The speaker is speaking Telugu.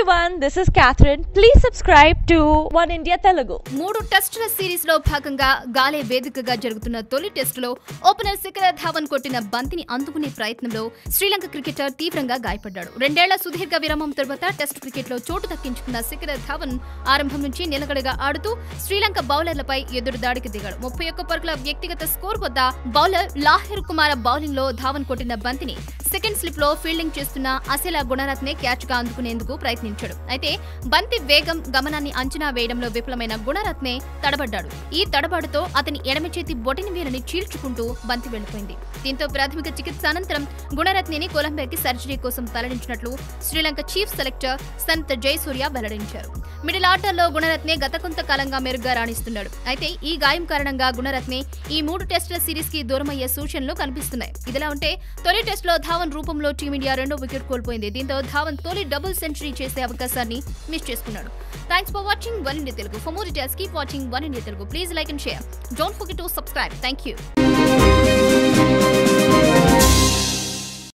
everyone, this is Catherine. Please subscribe to One India Telugu. మూడు టెస్టుల సిరీస్ లో భాగంగా గాలే వేదికగా జరుగుతున్న తొలి టెస్టులో ఓపెనర్ శిఖర్ ధావన్ కొట్టిన బంతిని అందుకునే ప్రయత్నంలో శ్రీలంక క్రికెటర్ తీవ్రంగా గాయపడ్డాడు రెండేళ్ల సుదీర్ఘ విరామం తర్వాత టెస్ట్ క్రికెట్ లో చోటు దక్కించుకున్న శిఖర్ ధావన్ ఆరంభం నుంచి నిలకడగా ఆడుతూ శ్రీలంక బౌలర్లపై ఎదురు దాడికి దిగాడు ముప్పై ఒక్క పరుగుల వ్యక్తిగత స్కోర్ వద్ద బౌలర్ లాహిర్ కుమార్ బౌలింగ్ లో ధావన్ కొట్టిన బంతిని సెకండ్ స్లిప్ లో ఫీల్డింగ్ చేస్తున్న అసెలా గుణరత్నే క్యాచ్ గా అందుకునేందుకు ప్రయత్నించాడు అయితే బంతి వేగం గమనాన్ని అంచనా వేయడంలో విఫలమైన గుణరత్నే తడబడ్డాడు ఈ తడబాటుతో అతని ఎడమ చేతి బొటిని వేలని చీల్చుకుంటూ బంతి వెళ్లిపోయింది దీంతో ప్రాథమిక చికిత్స అనంతరం గుణరత్నిని కొలంబియాకి సర్జరీ కోసం తరలించినట్లు శ్రీలంక చీఫ్ సెలెక్టర్ సంత్ జయసూర్య వెల్లడించారు మిడిల్ ఆర్డర్లో గుణరత్నే గత కొంతకాలంగా మెరుగ్గా రాణిస్తున్నాడు అయితే ఈ గాయం కారణంగా గుణరత్నే ఈ మూడు టెస్టుల సిరీస్ కి దూరమయ్యే సూచనలు కనిపిస్తున్నాయి ఇదిలా ఉంటే తొలి టెస్ట్ లో ధావన్ రూపంలో టీమిండియా రెండో వికెట్ కోల్పోయింది దీంతో ధావన్ తొలి డబుల్ సెంచరీ చేసే అవకాశాన్ని మిస్ చేసుకున్నాడు thanks for watching one India Telugu for more details keep watching one India Telugu please like and share don't forget to subscribe thank you